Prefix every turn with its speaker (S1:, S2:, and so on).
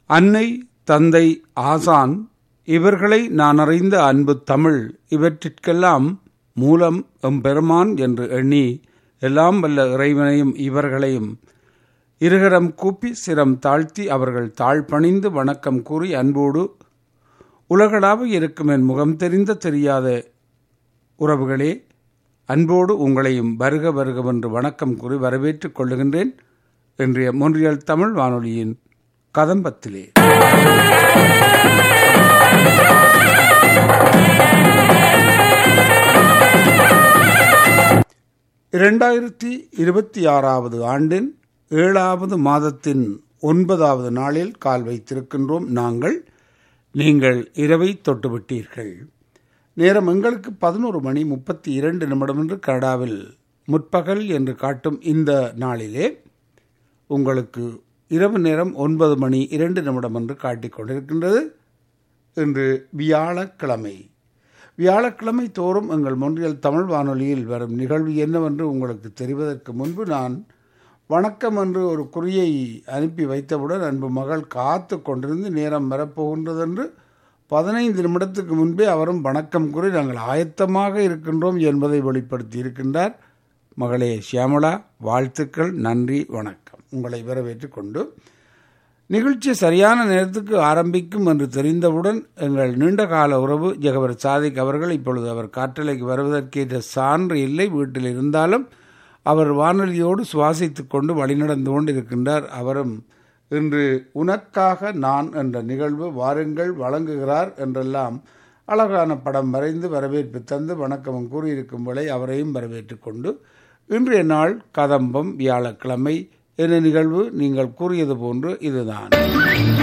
S1: அன்னை தந்தை ஆசான் இவர்களை நான் அறிந்த அன்பு தமிழ் இவற்றிற்கெல்லாம் மூலம் எம்பெருமான் என்று எண்ணி எல்லாம் வல்ல இறைவனையும் இவர்களையும் இருகரம் கூப்பி சிரம் தாழ்த்தி அவர்கள் தாழ்பணிந்து வணக்கம் கூறி அன்போடு உலகளாக இருக்கும் என் முகம் தெரிந்த தெரியாத உறவுகளே அன்போடு உங்களையும் வருக வருகவென்று வணக்கம் கூறி வரவேற்றுக் கொள்ளுகின்றேன் இன்றைய மொன்றியல் தமிழ் வானொலியின் கதம்பத்திலே இரண்டாயிரத்தி இருபத்தி ஆறாவது ஆண்டின் ஏழாவது மாதத்தின் ஒன்பதாவது நாளில் கால் வைத்திருக்கின்றோம் நாங்கள் நீங்கள் இரவை தொட்டுவிட்டீர்கள் நேரம் எங்களுக்கு பதினோரு மணி முப்பத்தி இரண்டு நிமிடம் என்று கனடாவில் முற்பகல் என்று காட்டும் இந்த நாளிலே உங்களுக்கு இரவு நேரம் ஒன்பது மணி இரண்டு நிமிடம் என்று காட்டிக் கொண்டிருக்கின்றது இன்று வியாழக்கிழமை வியாழக்கிழமை தோறும் எங்கள் மொன்றியல் தமிழ் வானொலியில் வரும் நிகழ்வு என்னவென்று உங்களுக்கு தெரிவதற்கு முன்பு நான் வணக்கம் என்று ஒரு குறியை அனுப்பி வைத்தவுடன் அன்பு மகள் காத்து கொண்டிருந்து நேரம் வரப்போகின்றது என்று பதினைந்து நிமிடத்துக்கு முன்பே அவரும் வணக்கம் கூறி நாங்கள் ஆயத்தமாக இருக்கின்றோம் என்பதை வெளிப்படுத்தி இருக்கின்றார் மகளே ஷியாமலா வாழ்த்துக்கள் நன்றி வணக்கம் உங்களை வரவேற்று கொண்டு நிகழ்ச்சி சரியான நேரத்துக்கு ஆரம்பிக்கும் என்று தெரிந்தவுடன் எங்கள் நீண்டகால உறவு ஜெகவர் சாதிக் அவர்கள் இப்பொழுது அவர் காற்றலைக்கு வருவதற்கேற்ற சான்று இல்லை வீட்டில் இருந்தாலும் அவர் வானொலியோடு சுவாசித்து கொண்டு வழிநடந்து கொண்டு இருக்கின்றார் அவரும் இன்று உனக்காக நான் என்ற நிகழ்வு வாருங்கள் வழங்குகிறார் என்றெல்லாம் அழகான படம் வரைந்து வரவேற்பு தந்து வணக்கமும் கூறியிருக்கும் வேளை அவரையும் வரவேற்று கொண்டு இன்றைய நாள் கதம்பம் வியாழக்கிழமை என்ன நிகழ்வு நீங்கள் கூறியது போன்று இதுதான்